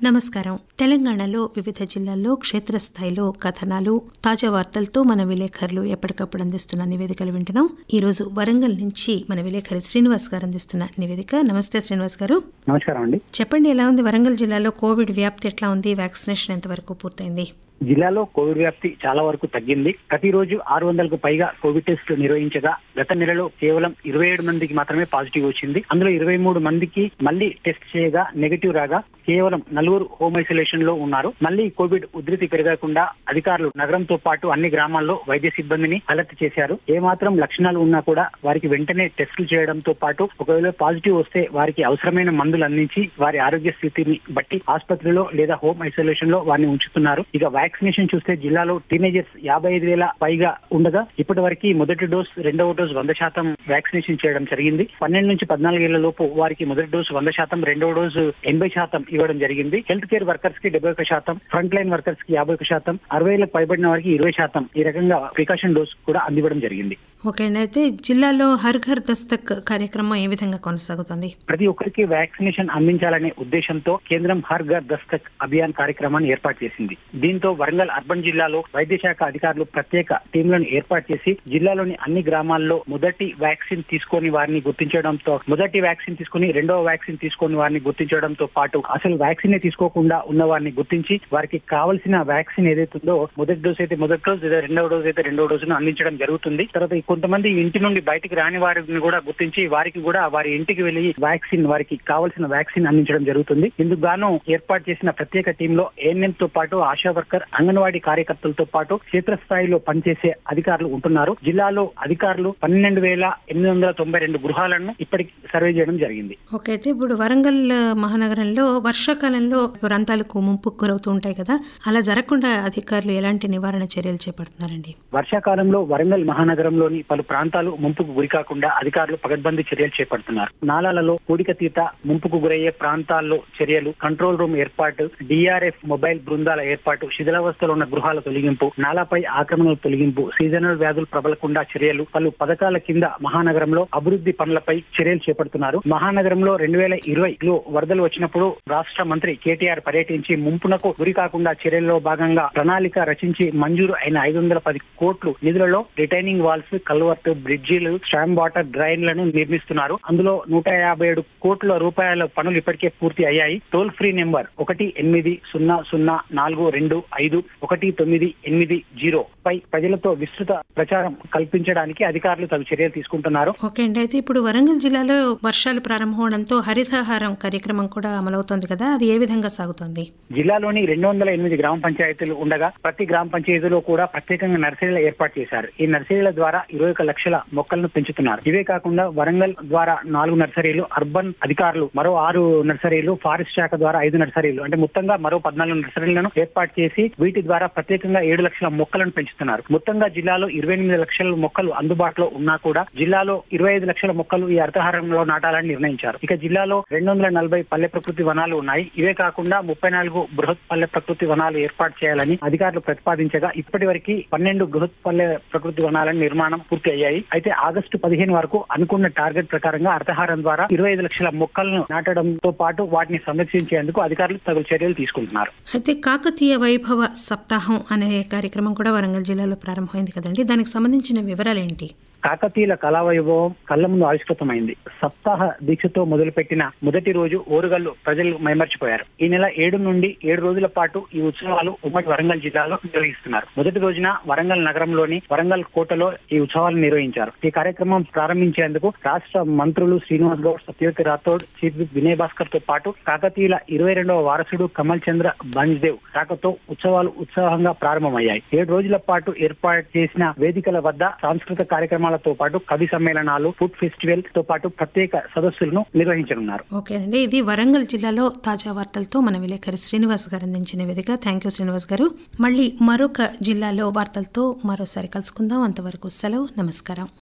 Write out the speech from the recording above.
నమస్కారం తెలంగాణలో వివిధ జిల్లాల్లో క్షేత్రస్థాయిలో కథనాలు తాజా వార్తలతో మన విలేకరులు ఎప్పటికప్పుడు అందిస్తున్న నివేదికలు వింటున్నాం ఈ రోజు వరంగల్ నుంచి మన విలేకరి శ్రీనివాస్ గారు అందిస్తున్న నివేదిక నమస్తే శ్రీనివాస్ గారు నమస్కారం అండి చెప్పండి ఎలా ఉంది వరంగల్ జిల్లాలో కోవిడ్ వ్యాప్తి ఎట్లా ఉంది వ్యాక్సినేషన్ ఎంతవరకు పూర్తయింది జిల్లాలో కోవిడ్ వ్యాప్తి చాలా వరకు తగ్గింది ప్రతిరోజు ఆరు వందలకు పైగా కోవిడ్ టెస్టులు నిర్వహించగా గత నెలలో కేవలం ఇరవై ఏడు మందికి మాత్రమే పాజిటివ్ వచ్చింది అందులో ఇరవై మూడు మందికి మళ్ళీ టెస్ట్ చేయగా నెగటివ్ రాగా కేవలం నలుగురు హోమ్ ఐసోలేషన్ లో ఉన్నారు మళ్ళీ కోవిడ్ ఉధృతి పెరగకుండా అధికారులు నగరంతో పాటు అన్ని గ్రామాల్లో వైద్య సిబ్బందిని అలర్ట్ చేశారు ఏమాత్రం లక్షణాలు ఉన్నా కూడా వారికి వెంటనే టెస్టులు చేయడంతో పాటు ఒకవేళ పాజిటివ్ వస్తే వారికి అవసరమైన మందులు అందించి వారి ఆరోగ్య స్థితిని బట్టి ఆసుపత్రిలో లేదా హోమ్ ఐసోలేషన్ లో వారిని ఉంచుతున్నారు ఇక వ్యాక్సినేషన్ చూస్తే జిల్లాలో టీనేజర్స్ యాభై ఐదు వేల పైగా ఉండగా ఇప్పటి వరకు మొదటి డోస్ రెండవ డోస్ వంద శాతం వ్యాక్సినేషన్ చేయడం జరిగింది పన్నెండు నుంచి పద్నాలుగేళ్ల లోపు వారికి మొదటి డోసు వంద శాతం రెండవ డోసు ఎనభై శాతం ఇవ్వడం జరిగింది హెల్త్ కేర్ వర్కర్స్ కి డెబ్బై ఒక శాతం ఫ్రంట్ లైన్ వర్కర్స్ కి యాభై ఒక శాతం అరవై ఏళ్ళకి పైబడిన వారికి ఇరవై శాతం ఈ రకంగా ప్రికాషన్ డోస్ కూడా అందివ్వడం జరిగింది ఓకే అండి అయితే జిల్లాలో హర్ ఘర్ దస్తక్ కార్యక్రమం ఏ విధంగా కొనసాగుతుంది ప్రతి ఒక్కరికి వ్యాక్సినేషన్ అందించాలనే ఉద్దేశంతో కేంద్రం హర్ ఘర్ దస్తక్ అభియాన్ కార్యక్రమాన్ని ఏర్పాటు చేసింది దీంతో వరంగల్ అర్బన్ జిల్లాలో వైద్య శాఖ అధికారులు ప్రత్యేక టీంలను ఏర్పాటు చేసి జిల్లాలోని అన్ని గ్రామాల్లో మొదటి వ్యాక్సిన్ తీసుకొని వారిని గుర్తించడంతో మొదటి వ్యాక్సిన్ తీసుకుని రెండవ వ్యాక్సిన్ తీసుకొని వారిని గుర్తించడంతో పాటు అసలు వ్యాక్సిన్ తీసుకోకుండా ఉన్న వారిని గుర్తించి వారికి కావలసిన వ్యాక్సిన్ ఏదైతే ఉందో మొదటి డోస్ అయితే మొదటి డోస్ లేదా రెండవ డోస్ అయితే రెండవ డోసును అందించడం జరుగుతుంది తర్వాత ఈ కొంతమంది ఇంటి నుండి బయటికి రాని వారిని కూడా గుర్తించి వారికి కూడా వారి ఇంటికి వెళ్లి వ్యాక్సిన్ వారికి కావాల్సిన వ్యాక్సిన్ అందించడం జరుగుతుంది ఇందుకు గాను ఏర్పాటు చేసిన ప్రత్యేక టీంలో ఏఎన్ఎం తో పాటు ఆశా వర్కర్ అంగన్వాడీ కార్యకర్తలతో పాటు క్షేత్రస్థాయిలో పనిచేసే అధికారులు ఉంటున్నారు జిల్లాలో అధికారులు పన్నెండు వేల ఎనిమిది వందల తొంభై రెండు గృహాలను ఇప్పటికి సర్వే చేయడం జరిగింది ఓకే అయితే ఇప్పుడు వరంగల్ మహానగరంలో వర్షాకాలంలో ప్రాంతాలకు ముంపుకు గురవుతూ ఉంటాయి కదా అలా జరగకుండా అధికారులు ఎలాంటి నివారణ చర్యలు చేపడుతున్నారండి వర్షాకాలంలో వరంగల్ మహానగరంలోని పలు ప్రాంతాలు ముంపుకు గురికాకుండా అధికారులు పకడ్బందీ చర్యలు చేపడుతున్నారు నాలాలలో పూడికతీత ముంపుకు గురయ్యే ప్రాంతాల్లో చర్యలు కంట్రోల్ రూమ్ ఏర్పాటు డిఆర్ఎఫ్ మొబైల్ బృందాల ఏర్పాటు శిథిలావస్థలో ఉన్న గృహాల తొలగింపు నాలాపై ఆక్రమణల తొలగింపు సీజనల్ వ్యాధులు ప్రబలకుండా చర్యలు పలు పథకాల కింద మహానగరంలో అభివృద్ధి పనులపై చర్యలు చేపడుతున్నారు మహానగరంలో రెండు వేల ఇరవైలో వరదలు వచ్చినప్పుడు రాష్ట్ర మంత్రి కేటీఆర్ పర్యటించి ముంపునకు గురి కాకుండా చర్యల్లో భాగంగా ప్రణాళిక రచించి మంజూరు అయిన ఐదు వందల పది కోట్లు నిధులలో రిటైనింగ్ వాల్స్ కల్వర్ట్ బ్రిడ్జిలు స్టామ్ వాటర్ డ్రైన్లను నిర్మిస్తున్నారు అందులో నూట యాభై ఏడు కోట్ల రూపాయల పనులు ఇప్పటికే పూర్తి అయ్యాయి టోల్ ఫ్రీ నెంబర్ ఒకటి ఎనిమిది సున్నా సున్నా నాలుగు రెండు ఐదు ఒకటి తొమ్మిది ఎనిమిది జీరో పై ప్రజలతో విస్తృత ప్రచారం కల్పించడానికి అధికారులు తగు చర్యలు తీసుకుంటున్నారు ఓకే అండి అయితే ఇప్పుడు వరంగల్ జిల్లాలో వర్షాలు ప్రారంభమవడంతో హరితహారం కార్యక్రమం కూడా అమలవుతోంది కదా అది ఏ విధంగా సాగుతోంది జిల్లాలోని రెండు వందల ఎనిమిది గ్రామ పంచాయతీలు ఉండగా ప్రతి గ్రామ పంచాయతీలో కూడా ప్రత్యేకంగా నర్సరీలు ఏర్పాటు చేశారు ఈ నర్సరీల ద్వారా ఇరవై ఒక లక్షల మొక్కలను పెంచుతున్నారు ఇవే కాకుండా వరంగల్ ద్వారా నాలుగు నర్సరీలు అర్బన్ అధికారులు మరో ఆరు నర్సరీలు ఫారెస్ట్ శాఖ ద్వారా ఐదు నర్సరీలు అంటే మొత్తంగా మరో పద్నాలుగు నర్సరీలను ఏర్పాటు చేసి వీటి ద్వారా ప్రత్యేకంగా ఏడు లక్షల మొక్కలను పెంచుతున్నారు మొత్తంగా జిల్లాలో ఇరవై ఎనిమిది లక్షల మొక్కలు అందుబాటులో ఉన్నా కూడా జిల్లాలో ఇరవై ఐదు లక్షల మొక్కలు ఈ అర్థహారంలో నాటాలని నిర్ణయించారు ఇక జిల్లాలో రెండు వందల నలభై పల్లె ప్రకృతి వనాలు ఉన్నాయి ఇవే కాకుండా ముప్పై నాలుగు బృహత్ పల్లె ప్రకృతి వనాలు ఏర్పాటు చేయాలని అధికారులు ప్రతిపాదించగా ఇప్పటి వరకు పన్నెండు బృహత్ పల్లె ప్రకృతి వనాల నిర్మాణం పూర్తి అయ్యాయి అయితే ఆగస్టు పదిహేను వరకు అనుకున్న టార్గెట్ ప్రకారంగా అర్థహారం ద్వారా ఇరవై ఐదు లక్షల మొక్కలను నాటడంతో పాటు వాటిని సంరక్షించేందుకు అధికారులు తగు చర్యలు తీసుకుంటున్నారు అయితే కాకతీయ వైభవ సప్తాహం అనే కార్యక్రమం కూడా వరంగల్ జిల్లాలో ప్రారంభమైంది కదండి దానికి సంబంధించిన వివరాలు ఏంటి కాకతీయుల కళావైభవం కళ్ళ ముందు ఆవిష్కృతమైంది సప్తాహ దీక్షతో మొదలుపెట్టిన మొదటి రోజు ఓరుగల్లు ప్రజలు మైమర్చిపోయారు ఈ నెల ఏడు నుండి ఏడు రోజుల పాటు ఈ ఉత్సవాలు ఉమ్మడి వరంగల్ జిల్లాలో నిర్వహిస్తున్నారు మొదటి రోజున వరంగల్ నగరంలోని వరంగల్ కోటలో ఈ ఉత్సవాలు నిర్వహించారు ఈ కార్యక్రమం ప్రారంభించేందుకు రాష్ట్ర మంత్రులు శ్రీనివాస్ గౌడ్ సత్యవతి రాథోడ్ చీఫ్ విప్ వినయ్ భాస్కర్ తో పాటు కాకతీయుల ఇరవై రెండవ వారసుడు కమల్ చంద్ర బంజ్దేవ్ రాకతో ఉత్సవాలు ఉత్సాహంగా ప్రారంభమయ్యాయి ఏడు రోజుల పాటు ఏర్పాటు చేసిన వేదికల వద్ద సాంస్కృతిక కార్యక్రమాలతో పాటు కవి సమ్మేళనాలు ఫుడ్ ఫెస్టివల్ తో పాటు ప్రత్యేక సదస్సులను నిర్వహించనున్నారు ఓకే అండి ఇది వరంగల్ జిల్లాలో తాజా వార్తలతో మన విలేకరి శ్రీనివాస్ గారు అందించిన వేదిక థ్యాంక్ యూ శ్రీనివాస్ గారు మళ్ళీ మరొక జిల్లాలో వార్తలతో మరోసారి కలుసుకుందాం అంతవరకు సెలవు నమస్కారం